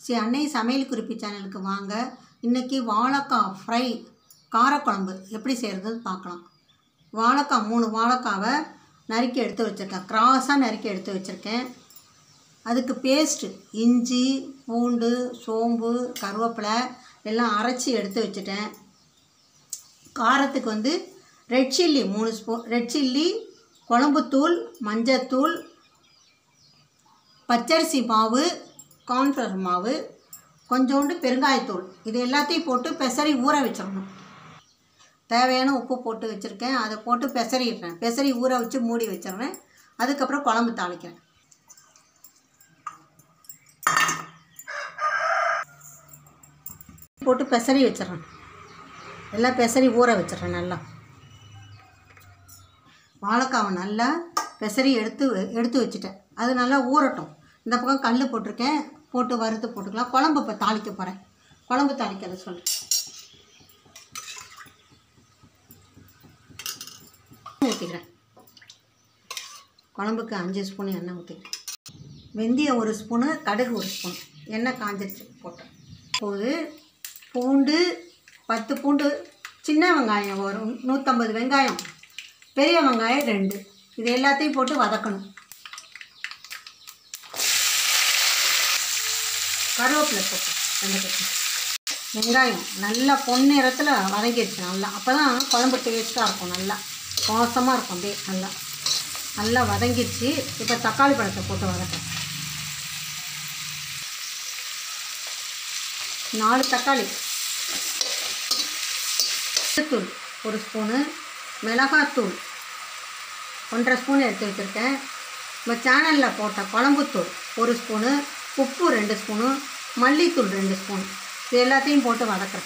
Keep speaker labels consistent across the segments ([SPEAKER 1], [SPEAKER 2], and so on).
[SPEAKER 1] ஸ்ரீ அன்னை சமையல் குறிப்பு சேனலுக்கு வாங்க இன்றைக்கி வாழைக்காய் ஃப்ரை காரக்குழம்பு எப்படி செய்கிறதுன்னு பார்க்கலாம் வாழைக்காய் மூணு வாழைக்காவை நறுக்கி எடுத்து வச்சுருக்கேன் கிராஸாக நறுக்கி எடுத்து வச்சுருக்கேன் அதுக்கு பேஸ்ட்டு இஞ்சி பூண்டு சோம்பு கருவேப்பிலை எல்லாம் அரைச்சி எடுத்து வச்சுட்டேன் காரத்துக்கு வந்து ரெட் சில்லி மூணு ஸ்பூன் ரெட் சில்லி குழம்புத்தூள் மஞ்சத்தூள் பச்சரிசி மாவு கார்ன்ஃப்ளவர் மாவு கொஞ்சோண்டு பெருங்காயத்தூள் இது எல்லாத்தையும் போட்டு பெசரி ஊற வச்சிடணும் தேவையான உப்பு போட்டு வச்சுருக்கேன் அதை போட்டு பெசரிடுறேன் பெசரி ஊற வச்சு மூடி வச்சிடுறேன் அதுக்கப்புறம் குழம்பு தாளிக்கிறேன் போட்டு பெசரி வச்சிடுறேன் எல்லாம் பெசரி ஊற வச்சிடுறேன் நல்லா வாழைக்காவை நல்லா பெசரி எடுத்து எடுத்து வச்சுட்டேன் அது நல்லா ஊறட்டும் இந்த பக்கம் கல் போட்டிருக்கேன் போட்டு வறுத்து போட்டுக்கலாம் குழம்பு இப்போ தாளிக்க போகிறேன் குழம்பு தாளிக்கிறத சொல்கிறேன் ஊற்றிக்கிறேன் குழம்புக்கு அஞ்சு ஸ்பூன் எண்ணெய் ஊற்றிக்கிறேன் வெந்தயம் ஒரு ஸ்பூனு கடுகு ஒரு ஸ்பூன் எண்ணெய் காஞ்சிருச்சு போட்டேன் இப்போது பூண்டு பத்து பூண்டு சின்ன வெங்காயம் ஒரு நூற்றம்பது வெங்காயம் பெரிய வெங்காயம் ரெண்டு இது எல்லாத்தையும் போட்டு வதக்கணும் கருவேப்பிலை போட்டேன் ரெண்டு பக்கம் வெங்காயம் நல்லா பொன்னிறத்தில் வதங்கிடுச்சு நல்லா அப்போ தான் குழம்பு டேஸ்ட்டாக இருக்கும் நல்லா வாசமாக இருக்கும் அப்படியே நல்லா நல்லா வதங்கிடுச்சு இப்போ தக்காளி பழத்தை போட்டு வதக்கேன் நாலு தக்காளி தூள் ஒரு ஸ்பூனு மிளகாத்தூள் ஒன்றரை ஸ்பூன் எடுத்து வச்சுருக்கேன் நம்ம சேனலில் போட்ட குழம்புத்தூள் ஒரு ஸ்பூனு உப்பு ரெண்டு ஸ்பூனு மல்லித்தூள் ரெண்டு ஸ்பூன் இது எல்லாத்தையும் போட்டு வதக்குறேன்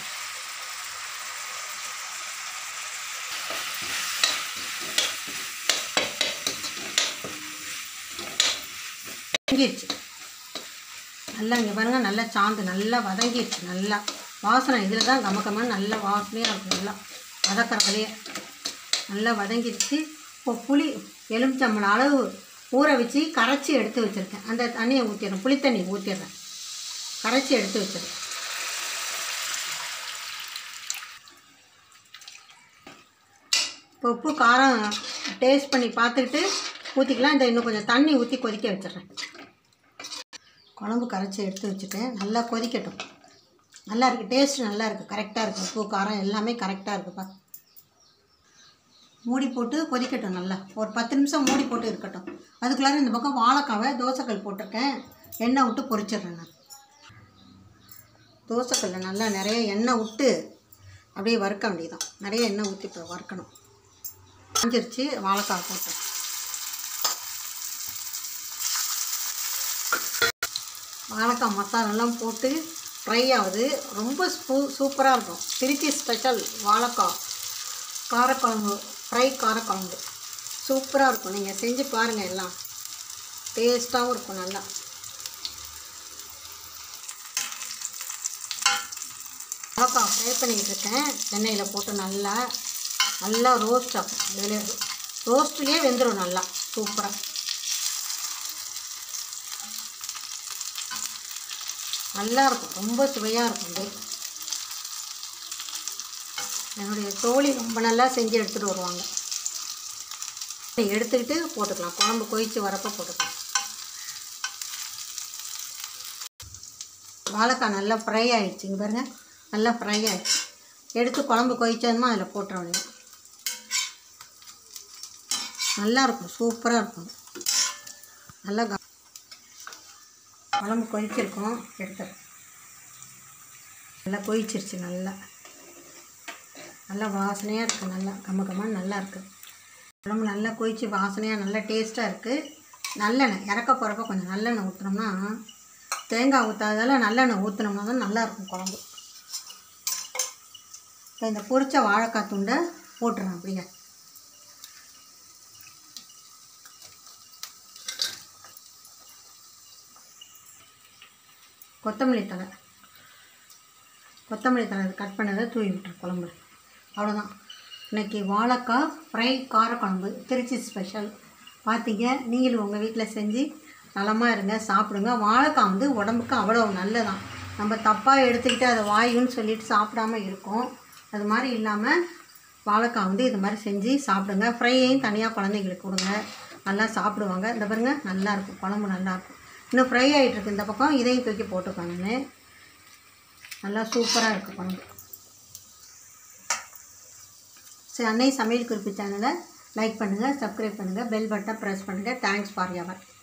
[SPEAKER 1] வதங்கிடுச்சு நல்லா இங்கே பாருங்கள் நல்லா சாந்து நல்லா வதங்கிடுச்சு நல்லா வாசனை இதில் தான் கமக்கமாக நல்லா வாசனையாக இருக்கும் நல்லா வதக்கிறதுலையே நல்லா வதங்கிடுச்சு இப்போ புளி எலுமிச்சம்பழம் அளவு ஊற வச்சு கரைச்சி எடுத்து வச்சுருக்கேன் அந்த தண்ணியை ஊற்றிடுறேன் புளி தண்ணி ஊற்றிடுறேன் கரைச்சி எடுத்து வச்சிடுறேன் இப்போ உப்பு காரம் டேஸ்ட் பண்ணி பார்த்துக்கிட்டு ஊற்றிக்கலாம் இந்த இன்னும் கொஞ்சம் தண்ணி ஊற்றி கொதிக்க வச்சிடுறேன் குழம்பு கரைச்சி எடுத்து வச்சுட்டேன் நல்லா கொதிக்கட்டும் நல்லா இருக்குது டேஸ்ட் நல்லா இருக்குது கரெக்டாக இருக்குது உப்பு காரம் எல்லாமே கரெக்டாக இருக்குப்பா மூடி போட்டு கொதிக்கட்டும் நல்லா ஒரு பத்து நிமிஷம் மூடி போட்டு இருக்கட்டும் அதுக்குள்ளார இந்த பக்கம் வாழைக்காவை தோசைக்கல் போட்டிருக்கேன் எண்ணெய் விட்டு பொரிச்சிடுறேன் நான் தோசைக்கல்ல நல்லா நிறைய எண்ணெய் விட்டு அப்படியே வறுக்க வேண்டியதான் நிறைய எண்ணெய் ஊற்றி இப்போ வறுக்கணும் காஞ்சிருச்சு வாழைக்காய் போட்டேன் வாழைக்காய் மசாலாலாம் போட்டு ஃப்ரை ஆகுது ரொம்ப சூ சூப்பராக இருக்கும் திருச்சி ஸ்பெஷல் வாழைக்காய் காரக்குழம்பு ஃப்ரை காரக்குழம்பு சூப்பராக இருக்கும் நீங்கள் செஞ்சு பாருங்கள் எல்லாம் டேஸ்ட்டாகவும் இருக்கும் நல்லா வாழைக்காய் ஃப்ரை பண்ணிக்கிட்டு இருக்கேன் எண்ணெயில் போட்டு நல்லா நல்லா ரோஸ்ட் ஆகும் இதில் ரோஸ்ட்லேயே வெந்துடும் நல்லா சூப்பராக நல்லா இருக்கும் ரொம்ப சுவையாக இருக்கும் அப்படியே என்னுடைய தோழி ரொம்ப நல்லா செஞ்சு எடுத்துகிட்டு வருவாங்க எடுத்துக்கிட்டு போட்டுக்கலாம் குழம்பு கொதித்து வரப்போ போட்டுக்கலாம் வாழைக்காய் நல்லா ஃப்ரை ஆகிடுச்சு இங்கே பாருங்கள் நல்லா ஃப்ரை ஆகிடுச்சு எடுத்து குழம்பு கொதிச்சதுமா அதில் போட்டுற வேண்டியது நல்லா இருக்கும் சூப்பராக இருக்கும் நல்லா க- குழம்பு கொதிச்சிருக்கோம் எடுத்து நல்லா கொதிச்சிருச்சு நல்லா நல்லா வாசனையாக இருக்குது நல்லா கம்ம கம்மன்னு நல்லா இருக்குது குழம்பு நல்லா கொதிச்சு வாசனையாக நல்லா டேஸ்ட்டாக இருக்குது நல்லெண்ணெய் இறக்க போகிறப்ப கொஞ்சம் நல்லெண்ணெய் ஊற்றினோம்னா தேங்காய் ஊற்றாதால நல்லெண்ணெய் ஊற்றினோம்னா தான் நல்லாயிருக்கும் குழம்பு இப்போ இந்த பொரிச்ச வாழைக்காய் துண்டை போட்டுறேன் அப்படியே கொத்தமல்லி தழை கொத்தமல்லி தழை கட் பண்ணதை தூவி விட்டுரு குழம்புல அவ்வளோதான் இன்னைக்கு வாழைக்காய் ஃப்ரை காரக்குழம்பு திருச்சி ஸ்பெஷல் பார்த்தீங்க நீங்களும் உங்கள் வீட்டில் செஞ்சு நலமாக இருங்க சாப்பிடுங்க வாழைக்காய் வந்து உடம்புக்கு அவ்வளோ நல்லதான் நம்ம தப்பாக எடுத்துக்கிட்டு அதை வாயுன்னு சொல்லிட்டு சாப்பிடாம இருக்கோம் அது மாதிரி இல்லாமல் வாழைக்காய் வந்து இது மாதிரி செஞ்சு சாப்பிடுங்க ஃப்ரையையும் தனியாக குழந்தைங்களுக்கு கொடுங்க நல்லா சாப்பிடுவாங்க இந்த பாருங்க நல்லா இருக்கும் குழம்பு நல்லா இருக்கும் இன்னும் ஃப்ரை ஆகிட்டு இருக்கு இந்த பக்கம் இதையும் தூக்கி போட்டுக்கோங்க நல்லா சூப்பராக இருக்குது குழம்பு சரி அன்னை சமையல் குறிப்பு சேனலை லைக் பண்ணுங்கள் சப்ஸ்கிரைப் பண்ணுங்கள் பெல் பட்டனை ப்ரெஸ் பண்ணுங்கள் தேங்க்ஸ் ஃபார் யவர்